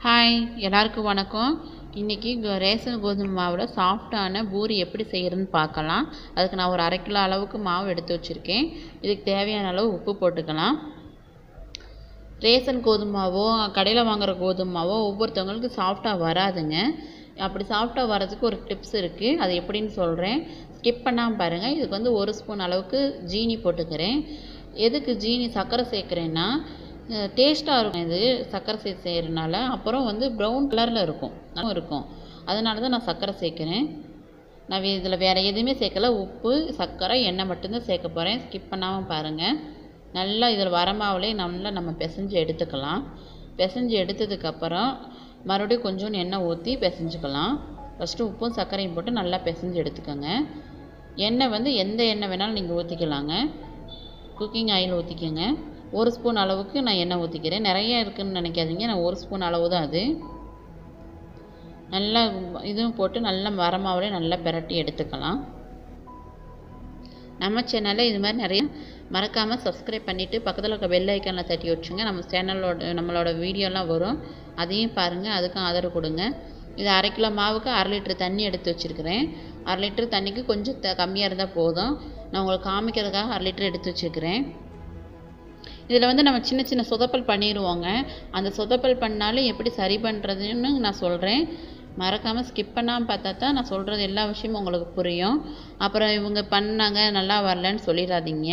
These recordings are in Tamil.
ஹாய் எல்லாருக்கும் வணக்கம் இன்றைக்கி ரேஷன் கோதுமை மாவில் சாஃப்டான பூரி எப்படி செய்கிறதுன்னு பார்க்கலாம் அதுக்கு நான் ஒரு அரை கிலோ அளவுக்கு மாவு எடுத்து வச்சுருக்கேன் இதுக்கு தேவையான அளவு உப்பு போட்டுக்கலாம் ரேஷன் கோதுமாவோ கடையில் வாங்குகிற கோதுமாவோ ஒவ்வொருத்தவங்களுக்கு சாஃப்டாக வராதுங்க அப்படி சாஃப்டாக வர்றதுக்கு ஒரு டிப்ஸ் இருக்குது அது எப்படின்னு சொல்கிறேன் ஸ்கிப் பண்ணாமல் பாருங்கள் இதுக்கு வந்து ஒரு ஸ்பூன் அளவுக்கு ஜீனி போட்டுக்கிறேன் எதுக்கு ஜீனி சர்க்கரை சேர்க்குறேன்னா டேஸ்ட்டாக இருக்கும் இது சர்க்கரை சேர்த்து செய்கிறனால அப்புறம் வந்து ப்ரௌன் கலரில் இருக்கும் நல்லா இருக்கும் அதனால தான் நான் சர்க்கரை சேர்க்குறேன் நான் இதில் வேறு எதுவுமே சேர்க்கல உப்பு சர்க்கரை எண்ணெய் மட்டும்தான் சேர்க்க போகிறேன் ஸ்கிப் பண்ணாமல் பாருங்கள் நல்லா இதில் வரமாவிலே நல்லா நம்ம பிசைஞ்சு எடுத்துக்கலாம் பிசைஞ்சு எடுத்ததுக்கப்புறம் மறுபடியும் கொஞ்சோண்டு எண்ணெய் ஊற்றி பிசைஞ்சுக்கலாம் ஃபஸ்ட்டு உப்பும் சர்க்கரையும் போட்டு நல்லா பிசைஞ்சு எடுத்துக்கோங்க எண்ணெய் வந்து எந்த எண்ணெய் வேணாலும் நீங்கள் ஊற்றிக்கலாங்க குக்கிங் ஆயில் ஊற்றிக்கோங்க ஒரு ஸ்பூன் அளவுக்கு நான் எண்ணெய் ஊற்றிக்கிறேன் நிறைய இருக்குதுன்னு நினைக்காதீங்க நான் ஒரு ஸ்பூன் அளவு தான் அது நல்லா இதுவும் போட்டு நல்லா வரமாவிலே நல்லா பிரட்டி எடுத்துக்கலாம் நம்ம சேனலில் இது மாதிரி நிறைய மறக்காமல் சப்ஸ்கிரைப் பண்ணிவிட்டு பக்கத்தில் இருக்க பெல் ஐக்கானில் தட்டி வச்சுங்க நம்ம சேனலோட நம்மளோட வீடியோலாம் வரும் அதையும் பாருங்கள் அதுக்கும் ஆதரவு கொடுங்க இது அரை கிலோ மாவுக்கு அரை லிட்டர் தண்ணி எடுத்து வச்சுருக்கிறேன் அரை லிட்டர் தண்ணிக்கு கொஞ்சம் த கம்மியாக இருந்தால் போதும் நான் உங்களுக்கு காமிக்கிறதுக்காக அரை லிட்டர் எடுத்து வச்சுருக்கிறேன் இதில் வந்து நம்ம சின்ன சின்ன சொதப்பல் பண்ணிடுவோங்க அந்த சொதப்பல் பண்ணாலும் எப்படி சரி பண்ணுறதுன்னு நான் சொல்கிறேன் மறக்காமல் ஸ்கிப் பண்ணாமல் பார்த்தா தான் நான் சொல்கிறது எல்லா விஷயமும் உங்களுக்கு புரியும் அப்புறம் இவங்க பண்ணாங்க நல்லா வரலன்னு சொல்லிடாதீங்க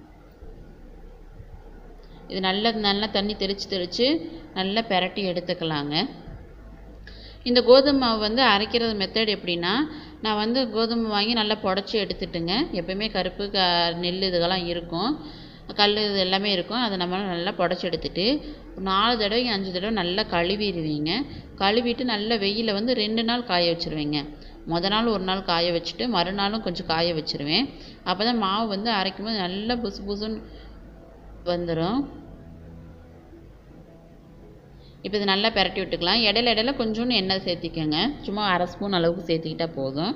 இது நல்லா நல்லா தண்ணி தெளித்து தெளித்து நல்லா பெரட்டி எடுத்துக்கலாங்க இந்த கோதுமை மாவு வந்து அரைக்கிறது மெத்தட் எப்படின்னா நான் வந்து கோதுமை வாங்கி நல்லா புடச்சி எடுத்துட்டுங்க எப்போயுமே கருப்பு க நெல் இதுகெல்லாம் இருக்கும் கல் இது எல்லாமே இருக்கும் அதை நம்ம நல்லா புடச்சி எடுத்துட்டு நாலு தடவை அஞ்சு தடவை நல்லா கழுவிடுவீங்க கழுவிட்டு நல்ல வெயிலில் வந்து ரெண்டு நாள் காய வச்சுருவீங்க முத நாள் ஒரு நாள் காய வச்சுட்டு மறுநாளும் கொஞ்சம் காய வச்சுருவேன் அப்போ தான் மாவு வந்து அரைக்கும் போது நல்லா புசு புசுன்னு வந்துடும் இப்போ இது நல்லா பெரட்டி விட்டுக்கலாம் இடையில இடையில கொஞ்சோண்டு எண்ணெய் சேர்த்திக்கோங்க சும்மா அரை ஸ்பூன் அளவுக்கு சேர்த்திக்கிட்டால் போதும்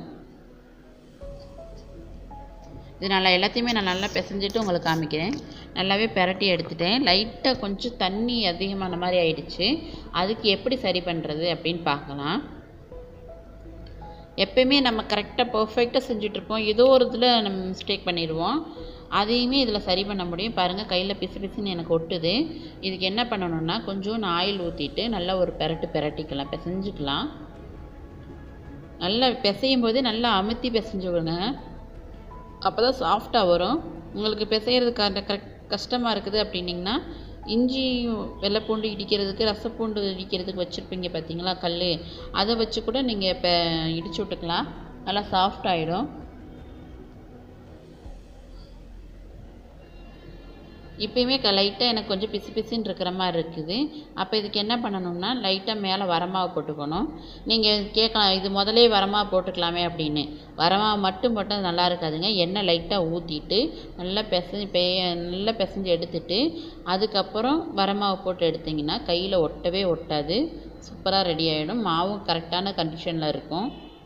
இது நல்லா எல்லாத்தையுமே நான் நல்லா பிசைஞ்சிட்டு உங்களுக்கு காமிக்கிறேன் நல்லாவே பெரட்டி எடுத்துட்டேன் லைட்டாக கொஞ்சம் தண்ணி அதிகமான மாதிரி ஆயிடுச்சு அதுக்கு எப்படி சரி பண்ணுறது அப்படின்னு பார்க்கலாம் எப்பயுமே நம்ம கரெக்டாக பர்ஃபெக்டாக செஞ்சிட்ருப்போம் ஏதோ ஒரு இதில் நம்ம மிஸ்டேக் பண்ணிடுவோம் அதையுமே இதில் சரி பண்ண முடியும் பாருங்கள் கையில் பிசு பிசுன்னு எனக்கு ஒட்டுது இதுக்கு என்ன பண்ணணும்னா கொஞ்சோண்டு ஆயில் ஊற்றிட்டு நல்லா ஒரு பெரட்டு பெரட்டிக்கலாம் பிசைஞ்சுக்கலாம் நல்லா பிசையும் போதே நல்லா அமுத்தி பிசைஞ்சு விடுங்க அப்போ தான் சாஃப்டாக வரும் உங்களுக்கு பிசைகிறதுக்கு கரெக்ட் கஷ்டமாக இருக்குது அப்படின்னிங்கன்னா இஞ்சி வெள்ளைப்பூண்டு இடிக்கிறதுக்கு ரசப்பூண்டு இடிக்கிறதுக்கு வச்சுருப்பீங்க பார்த்தீங்களா கல் அதை வச்சு கூட நீங்கள் இப்போ இடிச்சு விட்டுக்கலாம் நல்லா சாஃப்ட் ஆகிடும் இப்போயுமே க லைட்டாக எனக்கு கொஞ்சம் பிசு பிசுன்னு இருக்கிற மாதிரி இருக்குது அப்போ இதுக்கு என்ன பண்ணணும்னா லைட்டாக மேலே வரமாவு போட்டுக்கணும் நீங்கள் கேட்கலாம் இது முதலே வரமாவு போட்டுக்கலாமே அப்படின்னு வரமாவு மட்டும் போட்டால் நல்லா இருக்காதுங்க எண்ணெய் லைட்டாக ஊற்றிட்டு நல்லா பிசைஞ்சு பே நல்லா பிசைஞ்சு எடுத்துட்டு அதுக்கப்புறம் வரமாவு போட்டு எடுத்திங்கன்னா கையில் ஒட்டவே ஒட்டாது சூப்பராக ரெடி ஆகிடும் மாவும் கரெக்டான கண்டிஷனில் இருக்கும்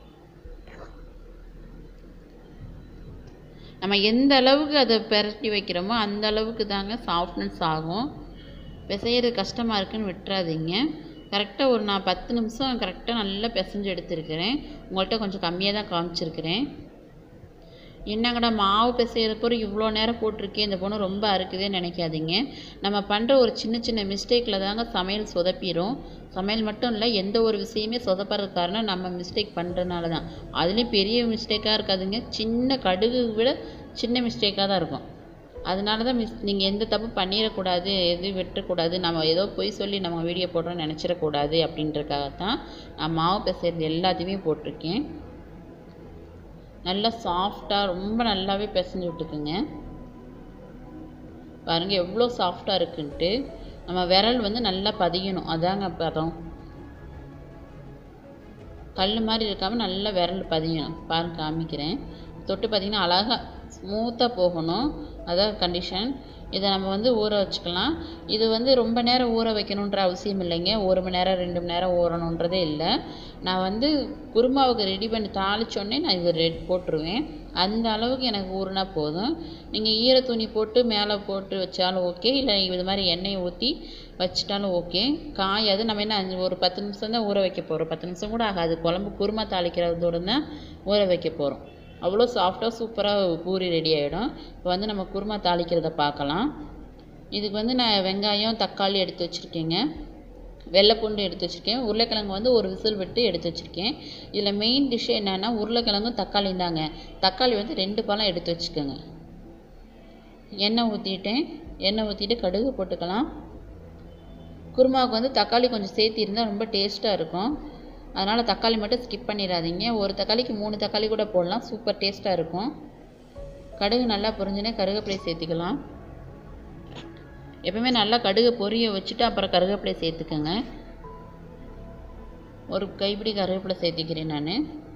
நம்ம எந்த அளவுக்கு அதை பெரட்டி வைக்கிறோமோ அந்த அளவுக்கு தாங்க சாஃப்ட்னஸ் ஆகும் பிசையிறது கஷ்டமாக இருக்குன்னு விட்டுறாதீங்க கரெக்டாக ஒரு நான் பத்து நிமிஷம் கரெக்டாக நல்லா பிசைஞ்சு எடுத்துருக்கிறேன் உங்கள்கிட்ட கொஞ்சம் கம்மியாக தான் காமிச்சிருக்கிறேன் என்னங்கடா மாவு பிசைகிறப்போ இவ்வளோ நேரம் போட்டிருக்கேன் இந்த பொண்ணு ரொம்ப அறுக்குதுன்னு நினைக்காதீங்க நம்ம பண்ணுற ஒரு சின்ன சின்ன மிஸ்டேக்கில் தாங்க சமையல் சொதப்பிடும் சமையல் மட்டும் இல்லை எந்த ஒரு விஷயமே சொதப்படுறது காரணம் நம்ம மிஸ்டேக் பண்ணுறதுனால தான் அதுலேயும் பெரிய மிஸ்டேக்காக இருக்காதுங்க சின்ன கடுகு விட சின்ன மிஸ்டேக்காக தான் இருக்கும் அதனால தான் மிஸ் நீங்கள் எந்த தப்பு பண்ணிடக்கூடாது எது வெட்டக்கூடாது நம்ம ஏதோ பொய் சொல்லி நம்ம வீடியோ போடுறோம்னு நினச்சிடக்கூடாது அப்படின்றக்காகத்தான் நான் மாவு பிசைறது எல்லாத்தையுமே போட்டிருக்கேன் நல்லா சாஃப்டாக ரொம்ப நல்லாவே பிசைஞ்சு விட்டுக்குங்க பாருங்கள் எவ்வளோ சாஃப்டாக இருக்குன்ட்டு நம்ம விரல் வந்து நல்லா பதியணும் அதாங்க பதம் கல் மாதிரி இருக்காமல் நல்லா விரல் பதியணும் பாருங்க காமிக்கிறேன் தொட்டு பார்த்திங்கன்னா அழகாக ஸ்மூத்தாக போகணும் அதான் கண்டிஷன் இதை நம்ம வந்து ஊற வச்சுக்கலாம் இது வந்து ரொம்ப நேரம் ஊற வைக்கணுன்ற அவசியம் இல்லைங்க ஒரு மணி நேரம் ரெண்டு மணி நேரம் ஊறணுன்றதே இல்லை நான் வந்து குருமாவுக்கு ரெடி பண்ணி தாளித்தோடனே நான் இது ரெட் போட்டுருவேன் அந்த அளவுக்கு எனக்கு ஊறினா போதும் நீங்கள் ஈர துணி போட்டு மேலே போட்டு வச்சாலும் ஓகே இல்லை இது மாதிரி எண்ணெயை ஊற்றி வச்சிட்டாலும் ஓகே காயாது நம்ம என்ன அஞ்சு ஒரு பத்து நிமிஷம் தான் ஊற வைக்க போகிறோம் பத்து நிமிஷம் கூட ஆகாது குழம்பு குருமா தாளிக்கிறதோடு தான் ஊற வைக்க போகிறோம் அவ்வளோ சாஃப்டாக சூப்பராக பூரி ரெடி ஆகிடும் இப்போ வந்து நம்ம குருமா தாளிக்கிறத பார்க்கலாம் இதுக்கு வந்து நான் வெங்காயம் தக்காளி எடுத்து வச்சுருக்கேங்க வெள்ளைப்பூண்டு எடுத்து வச்சுருக்கேன் உருளைக்கிழங்கு வந்து ஒரு விசில் விட்டு எடுத்து வச்சுருக்கேன் இதில் மெயின் டிஷ்ஷு என்னென்னா உருளைக்கிழங்கும் தக்காளியும் தாங்க தக்காளி வந்து ரெண்டு பழம் எடுத்து வச்சுக்கோங்க எண்ணெய் ஊற்றிட்டேன் எண்ணெய் ஊற்றிட்டு கடுகு போட்டுக்கலாம் குருமாவுக்கு வந்து தக்காளி கொஞ்சம் சேர்த்து இருந்தால் ரொம்ப டேஸ்ட்டாக இருக்கும் அதனால் தக்காளி மட்டும் ஸ்கிப் பண்ணிடாதீங்க ஒரு தக்காளிக்கு மூணு தக்காளி கூட போடலாம் சூப்பர் டேஸ்ட்டாக இருக்கும் கடுகு நல்லா பொரிஞ்சுனே கருவேப்பிலை சேர்த்துக்கலாம் எப்பவுமே நல்லா கடுகு பொரிய வச்சுட்டு அப்புறம் கருவேப்பிலை சேர்த்துக்கோங்க ஒரு கைப்பிடி கருவேப்பிலை சேர்த்திக்கிறேன் நான்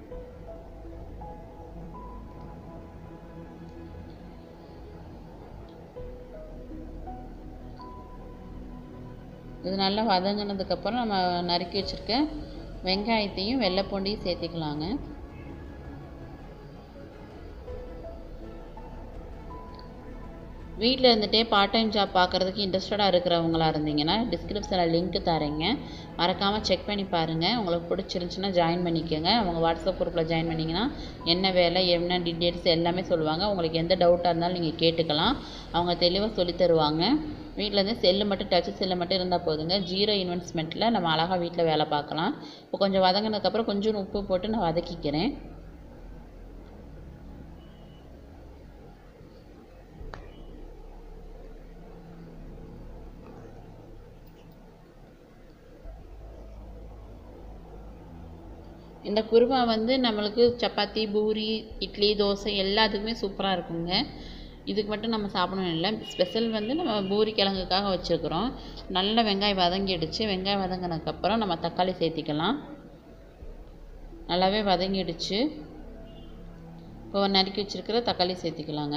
இது நல்லா வதங்கினதுக்கப்புறம் நம்ம நறுக்கி வச்சுருக்க வெங்காயத்தையும் வெள்ளைப்பூண்டையும் சேர்த்திக்கலாங்க வீட்டில் இருந்துகிட்டே பார்ட் டைம் ஜாப் பார்க்குறதுக்கு இன்ட்ரெஸ்டடாக இருக்கிறவங்களா இருந்தீங்கன்னா டிஸ்கிரிப்ஷனில் லிங்க் தரேங்க மறக்காமல் செக் பண்ணி பாருங்கள் உங்களுக்கு பிடிச்சிருந்துச்சின்னா ஜாயின் பண்ணிக்கோங்க அவங்க வாட்ஸ்அப் குரூப்பில் ஜாயின் பண்ணிங்கன்னா என்ன வேலை என்ன டீட்டெயில்ஸ் எல்லாமே சொல்லுவாங்க உங்களுக்கு எந்த டவுட்டாக இருந்தாலும் நீங்கள் கேட்டுக்கலாம் அவங்க தெளிவாக சொல்லி தருவாங்க வீட்டிலேருந்து செல்லு மட்டும் டச்சு செல்லு மட்டும் இருந்தால் போதுங்க ஜீரோ இன்வெஸ்ட்மெண்ட்டில் நம்ம அழகாக வீட்டில் வேலை பார்க்கலாம் இப்போ கொஞ்சம் வதங்கினதுக்கப்புறம் கொஞ்சம் உப்பு போட்டு நான் வதக்கிக்கிறேன் இந்த குருமா வந்து நம்மளுக்கு சப்பாத்தி பூரி இட்லி தோசை எல்லாத்துக்குமே சூப்பராக இருக்குங்க இதுக்கு மட்டும் நம்ம சாப்பிடணும் இல்லை ஸ்பெஷல் வந்து நம்ம பூரி கிழங்குக்காக வச்சுருக்குறோம் நல்ல வெங்காயம் வதங்கிடுச்சு வெங்காயம் வதங்கினதுக்கப்புறம் நம்ம தக்காளி சேர்த்திக்கலாம் நல்லாவே வதங்கிடுச்சு இப்போ நறுக்கி வச்சுருக்கிற தக்காளி சேர்த்திக்கலாங்க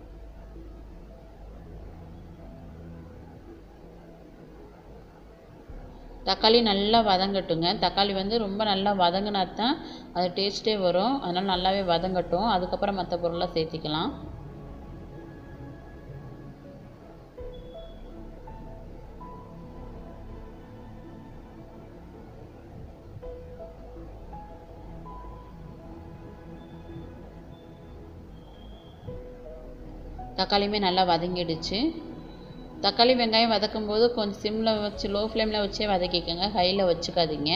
தக்காளி நல்லா வதங்கட்டுங்க தக்காளி வந்து ரொம்ப நல்லா வதங்கினா தான் அது டேஸ்ட்டே வரும் அதனால் நல்லாவே வதங்கட்டும் அதுக்கப்புறம் மற்ற பொருளாக சேர்த்திக்கலாம் தக்காளியுமே நல்லா வதங்கிடுச்சு தக்காளி வெங்காயம் வதக்கும் போது கொஞ்சம் சிம்மில் வச்சு லோ ஃப்ளேமில் வச்சே வதக்கிக்கோங்க ஹையில் வச்சுக்காதீங்க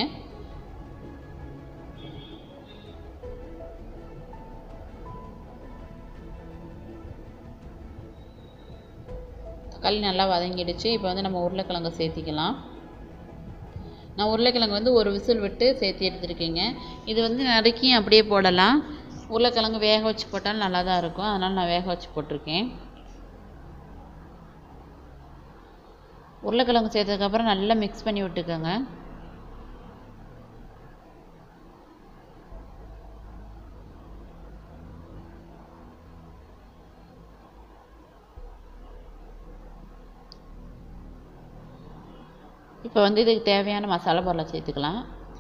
தக்காளி நல்லா வதங்கிடுச்சு இப்போ வந்து நம்ம உருளைக்கிழங்கு சேர்த்திக்கலாம் நான் உருளைக்கிழங்கு வந்து ஒரு விசில் விட்டு சேர்த்து எடுத்துருக்கேங்க இது வந்து நறுக்கி அப்படியே போடலாம் உருளைக்கிழங்கு வேக வச்சு போட்டாலும் நல்லா தான் இருக்கும் அதனால் நான் வேக வச்சு போட்டிருக்கேன் உருளைக்கிழங்கு சேர்த்ததுக்கப்புறம் நல்லா மிக்ஸ் பண்ணி விட்டுக்கோங்க இப்போ வந்து இதுக்கு தேவையான மசாலா பொருளை சேர்த்துக்கலாம்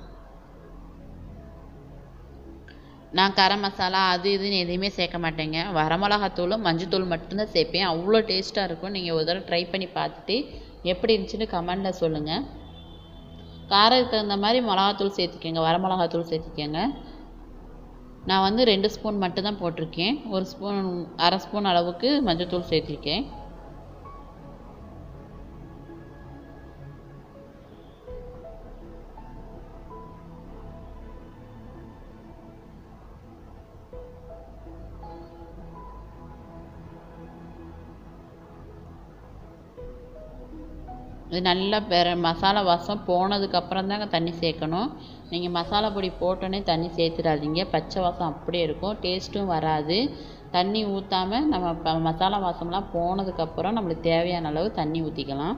நான் கரம் மசாலா அது இதுன்னு எதையுமே சேர்க்க மாட்டேங்க வரமிளகாத்தூளும் மஞ்சத்தூள் மட்டும்தான் சேர்ப்பேன் அவ்வளோ டேஸ்ட்டாக இருக்கும் நீங்கள் ஒரு தடவை ட்ரை பண்ணி பார்த்துட்டு எப்படி இருந்துச்சுன்னு கமெண்டில் சொல்லுங்கள் காரத்துக்கு தகுந்த மாதிரி மிளகாத்தூள் சேர்த்துக்கோங்க வரமிளகாத்தூள் சேர்த்துக்கோங்க நான் வந்து ரெண்டு ஸ்பூன் மட்டும்தான் போட்டிருக்கேன் ஒரு ஸ்பூன் அரை ஸ்பூன் அளவுக்கு மஞ்சத்தூள் சேர்த்திருக்கேன் இது நல்லா பெர மசாலா வாசம் போனதுக்கப்புறம் தாங்க தண்ணி சேர்க்கணும் நீங்கள் மசாலா பொடி போட்டோன்னே தண்ணி சேர்த்துடாதீங்க பச்சை வாசம் அப்படியே இருக்கும் டேஸ்ட்டும் வராது தண்ணி ஊற்றாம நம்ம ப மசாலா வாசம்லாம் போனதுக்கப்புறம் நம்மளுக்கு தேவையான அளவு தண்ணி ஊற்றிக்கலாம்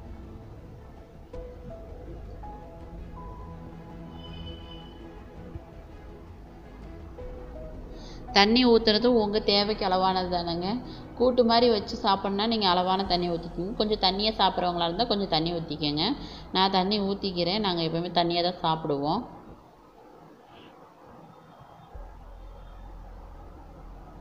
தண்ணி ஊற்றுறது உங்கள் தேவைக்கு அளவானது தானேங்க கூட்டு மாதிரி வச்சு சாப்பிட்ணுன்னா நீங்கள் அளவான தண்ணி ஊற்றிக்கிங்க கொஞ்சம் தண்ணியாக சாப்பிட்றவங்களா இருந்தால் கொஞ்சம் தண்ணி ஊற்றிக்கங்க நான் தண்ணி ஊற்றிக்கிறேன் நாங்கள் எப்போவுமே தண்ணியாக தான் சாப்பிடுவோம்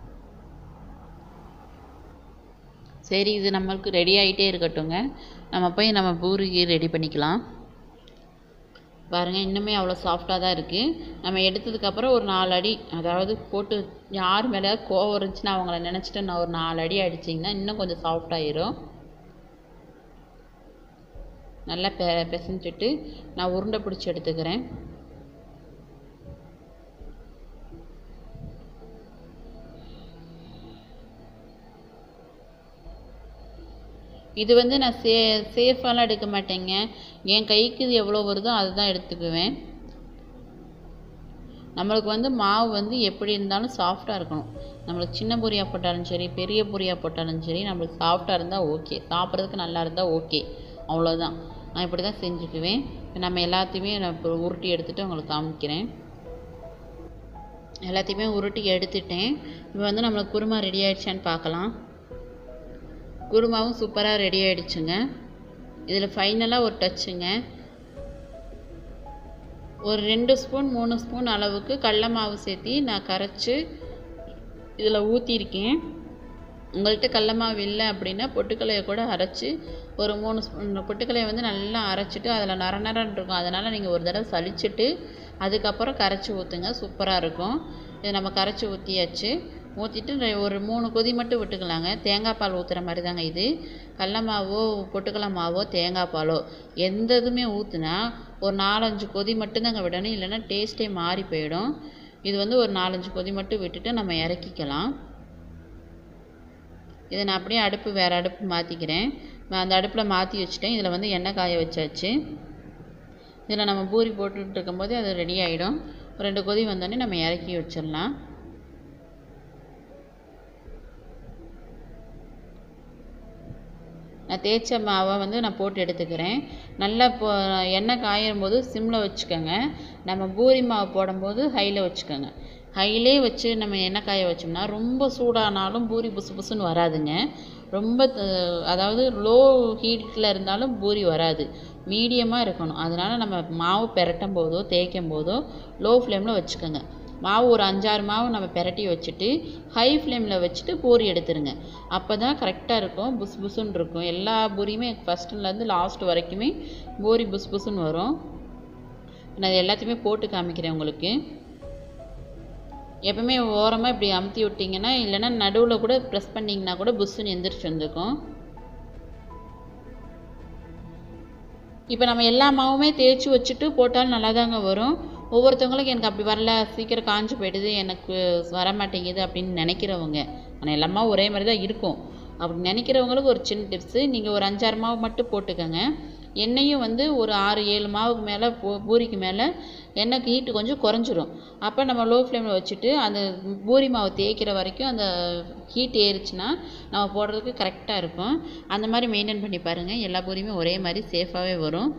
சரி இது நம்மளுக்கு ரெடி ஆகிட்டே இருக்கட்டுங்க நம்ம போய் நம்ம பூரிக்கு ரெடி பண்ணிக்கலாம் பாருங்கள் இன்னுமே அவ்வளோ சாஃப்டாக தான் இருக்குது நம்ம எடுத்ததுக்கப்புறம் ஒரு நாலு அடி அதாவது போட்டு யார் மேலே கோவம் இருந்துச்சுன்னா அவங்கள நினச்சிட்டு நான் ஒரு நாலு அடி அடிச்சிங்கன்னா இன்னும் கொஞ்சம் சாஃப்டாயிரும் நல்லா பெ பிசைஞ்சிட்டு நான் உருண்டை பிடிச்சி எடுத்துக்கிறேன் இது வந்து நான் சே சேஃபாலாம் எடுக்க மாட்டேங்க என் கைக்கு இது எவ்வளோ வருதோ அதுதான் எடுத்துக்குவேன் நம்மளுக்கு வந்து மாவு வந்து எப்படி இருந்தாலும் சாஃப்டாக இருக்கணும் நம்மளுக்கு சின்ன பொரியாக போட்டாலும் சரி பெரிய பொரியாக போட்டாலும் சரி நம்மளுக்கு சாஃப்டாக இருந்தால் ஓகே சாப்பிட்றதுக்கு நல்லா இருந்தால் ஓகே அவ்வளோதான் நான் இப்படி தான் செஞ்சுக்குவேன் இப்போ நம்ம எல்லாத்தையுமே நான் இப்போ உருட்டி எடுத்துகிட்டு உங்களுக்கு காமிக்கிறேன் எல்லாத்தையுமே உருட்டி எடுத்துட்டேன் இப்போ வந்து நம்மளுக்கு குருமா ரெடி ஆயிடுச்சான்னு பார்க்கலாம் குருமாவும் சூப்பராக ரெடி ஆயிடுச்சுங்க இதில் ஃபைனலாக ஒரு டச்சுங்க ஒரு ரெண்டு ஸ்பூன் மூணு ஸ்பூன் அளவுக்கு கடல மாவு சேர்த்தி நான் கரைச்சி இதில் ஊற்றிருக்கேன் உங்கள்கிட்ட கடல மாவு இல்லை அப்படின்னா பொட்டுக்கலையை கூட அரைச்சி ஒரு மூணு ஸ்பூன் பொட்டுக்கலையை வந்து நல்லா அரைச்சிட்டு அதில் நர நரன்னு இருக்கும் அதனால் நீங்கள் ஒரு தடவை சலிச்சிட்டு அதுக்கப்புறம் கரைச்சி ஊற்றுங்க சூப்பராக இருக்கும் இது நம்ம கரைச்சி ஊற்றியாச்சு ஊற்றிட்டு ஒரு மூணு கொதி மட்டும் விட்டுக்கலாங்க தேங்காய் பால் ஊற்றுற மாதிரி தாங்க இது கடல மாவோ பொட்டுக்கடல மாவோ தேங்காய் பாலோ எந்த இதுவுமே ஊற்றுனா ஒரு நாலஞ்சு கொதி மட்டும்தாங்க விடணும் இல்லைன்னா டேஸ்ட்டே மாறி போயிடும் இது வந்து ஒரு நாலஞ்சு கொதி மட்டும் விட்டுட்டு நம்ம இறக்கிக்கலாம் இதை நான் அப்படியே அடுப்பு வேறு அடுப்பு மாற்றிக்கிறேன் நான் அந்த அடுப்பில் மாற்றி வச்சுட்டேன் இதில் வந்து எண்ணெய் காய வச்சாச்சு இதில் நம்ம பூரி போட்டுட்டு இருக்கும்போது அது ரெடி ஆகிடும் ரெண்டு கொதி வந்தோடனே நம்ம இறக்கி வச்சிடலாம் நான் தேய்ச்ச மாவை வந்து நான் போட்டு எடுத்துக்கிறேன் நல்லா இப்போ எண்ணெய் காயும் போது சிம்மில் வச்சுக்கோங்க நம்ம பூரி மாவு போடும்போது ஹையில் வச்சுக்கோங்க ஹையிலே வச்சு நம்ம எண்ணெய் காய வச்சோம்னா ரொம்ப சூடானாலும் பூரி புசு புசுன்னு வராதுங்க ரொம்ப அதாவது லோ ஹீட்டில் இருந்தாலும் பூரி வராது மீடியமாக இருக்கணும் அதனால் நம்ம மாவு பெரட்டும் போதோ தேய்க்கும் போதோ லோ ஃப்ளேமில் வச்சுக்கோங்க மாவு ஒரு அஞ்சாறு மாவு நம்ம பெரட்டி வச்சுட்டு ஹை ஃப்ளேமில் வச்சுட்டு பூரி எடுத்துருங்க அப்போ தான் கரெக்டாக இருக்கும் புஸ் புஸ்ன்னு இருக்கும் எல்லா பூரியுமே ஃபஸ்ட்டுலேருந்து லாஸ்ட் வரைக்குமே பூரி புஸ் புஸ்ன்னு வரும் நான் இது எல்லாத்தையுமே போட்டு காமிக்கிறேன் உங்களுக்கு எப்பவுமே ஓரமாக இப்படி அமுத்தி விட்டிங்கன்னா இல்லைன்னா நடுவில் கூட ப்ரெஸ் பண்ணிங்கன்னா கூட புஷ்ஷுன்னு எந்திரிச்சு வந்துக்கும் இப்போ நம்ம எல்லா மாவுமே தேய்ச்சி வச்சுட்டு போட்டாலும் நல்லா தாங்க வரும் ஒவ்வொருத்தவங்களுக்கு எனக்கு அப்படி வரல சீக்கிரம் காஞ்சு போயிடுது எனக்கு வர மாட்டேங்குது அப்படின்னு நினைக்கிறவங்க ஆனால் எல்லாமே ஒரே மாதிரி தான் இருக்கும் அப்படி நினைக்கிறவங்களுக்கு ஒரு சின்ன டிப்ஸு நீங்கள் ஒரு அஞ்சாறு மாவு மட்டும் போட்டுக்கோங்க எண்ணெயும் வந்து ஒரு ஆறு ஏழு மாவுக்கு மேலே பூ பூரிக்கு மேலே எண்ணெய்க்கு ஹீட்டு கொஞ்சம் குறைஞ்சிரும் அப்போ நம்ம லோ ஃப்ளேமில் வச்சுட்டு அந்த பூரி மாவு தேய்க்கிற வரைக்கும் அந்த ஹீட் ஏறிச்சுன்னா நம்ம போடுறதுக்கு கரெக்டாக இருக்கும் அந்த மாதிரி மெயின்டைன் பண்ணி பாருங்கள் எல்லா பூரியுமே ஒரே மாதிரி சேஃபாகவே வரும்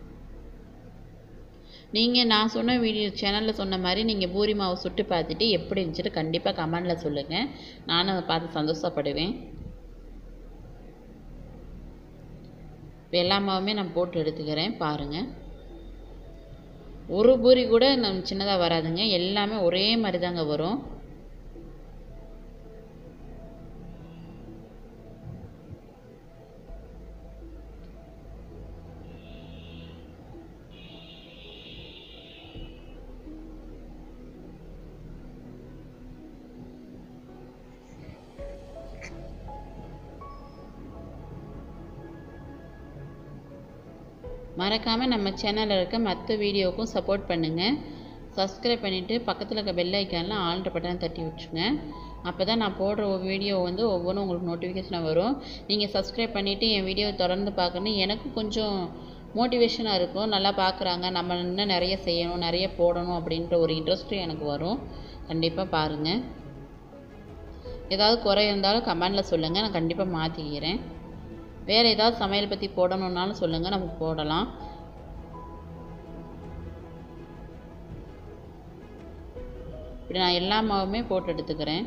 நீங்கள் நான் சொன்ன வீடியோ சேனலில் சொன்ன மாதிரி நீங்கள் பூரி மாவு சுட்டு பார்த்துட்டு எப்படி இருந்துச்சுட்டு கண்டிப்பாக கமெண்டில் சொல்லுங்கள் நானும் அதை பார்த்து சந்தோஷப்படுவேன் இப்போ எல்லா மாவுமே நான் போட்டு எடுத்துக்கிறேன் பாருங்கள் ஒரு பூரி கூட நம்ம சின்னதாக வராதுங்க எல்லாமே ஒரே மாதிரி தாங்க வரும் மறக்காமல் நம்ம சேனலில் இருக்க மற்ற வீடியோவுக்கும் சப்போர்ட் பண்ணுங்கள் சப்ஸ்கிரைப் பண்ணிவிட்டு பக்கத்தில் இருக்க பெல் ஐக்கானில் ஆல்ன்ற பட்டனை தட்டி வச்சுங்க அப்போ தான் நான் போடுற வீடியோ வந்து ஒவ்வொன்றும் உங்களுக்கு நோட்டிஃபிகேஷனாக வரும் நீங்கள் சப்ஸ்கிரைப் பண்ணிவிட்டு என் வீடியோவை தொடர்ந்து பார்க்கணும் எனக்கும் கொஞ்சம் மோட்டிவேஷனாக இருக்கும் நல்லா பார்க்குறாங்க நம்ம இன்னும் நிறைய செய்யணும் நிறைய போடணும் அப்படின்ற ஒரு இன்ட்ரெஸ்ட்டும் எனக்கு வரும் கண்டிப்பாக பாருங்கள் ஏதாவது குறை இருந்தாலும் கமெண்டில் சொல்லுங்கள் நான் கண்டிப்பாக மாற்றிக்கிறேன் வேறு ஏதாவது சமையல் பற்றி போடணுன்னாலும் சொல்லுங்கள் நம்ம போடலாம் இப்படி நான் எல்லா மாவுமே போட்டு எடுத்துக்கிறேன்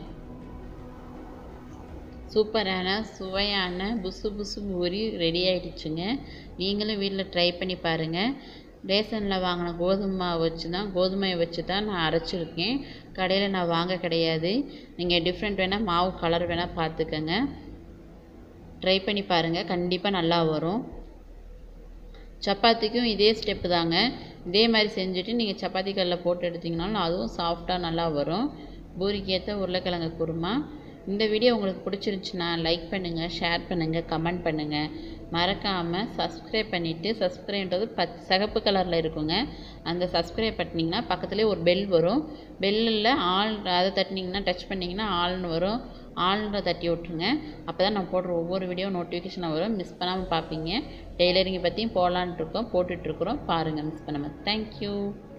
சூப்பரான சுவையான புசு புசு பூரி ரெடி ஆகிடுச்சுங்க நீங்களும் வீட்டில் ட்ரை பண்ணி பாருங்கள் ரேஷனில் வாங்கின கோதுமை மாவு வச்சு தான் கோதுமையை வச்சு தான் நான் அரைச்சிருக்கேன் கடையில் நான் வாங்க கிடையாது நீங்கள் டிஃப்ரெண்ட் வேணால் மாவு கலர் வேணால் பார்த்துக்கங்க ட்ரை பண்ணி பாருங்கள் கண்டிப்பாக நல்லா வரும் சப்பாத்திக்கும் இதே ஸ்டெப்பு தாங்க இதே மாதிரி செஞ்சுட்டு நீங்கள் சப்பாத்தி கல்லில் போட்டு எடுத்திங்கனாலும் அதுவும் சாஃப்டாக நல்லா வரும் பூரிக்கு ஏற்ற உருளைக்கிழங்கு குருமா இந்த வீடியோ உங்களுக்கு பிடிச்சிருந்துச்சுன்னா லைக் பண்ணுங்கள் ஷேர் பண்ணுங்கள் கமெண்ட் பண்ணுங்கள் மறக்காமல் சப்ஸ்கிரைப் பண்ணிவிட்டு சப்ஸ்கிரைப்ன்றது பச் சிகப்பு கலரில் இருக்குங்க அந்த சப்ஸ்கிரைப் பண்ணிங்கன்னா பக்கத்துலேயே ஒரு பெல் வரும் பெல்லில் ஆல் அதை தட்டினீங்கன்னா டச் பண்ணிங்கன்னா ஆல்னு வரும் ஆல்ன்ற தட்டி விட்ருங்க அப்போ தான் நான் போடுற ஒவ்வொரு வீடியோ நோட்டிஃபிகேஷன் வரும் மிஸ் பண்ணாமல் பார்ப்பீங்க டெய்லரிங்கை பற்றியும் போடலான்ட்டு இருக்கோம் போட்டுட்ருக்குறோம் பாருங்கள் மிஸ் பண்ணாமல் தேங்க்யூ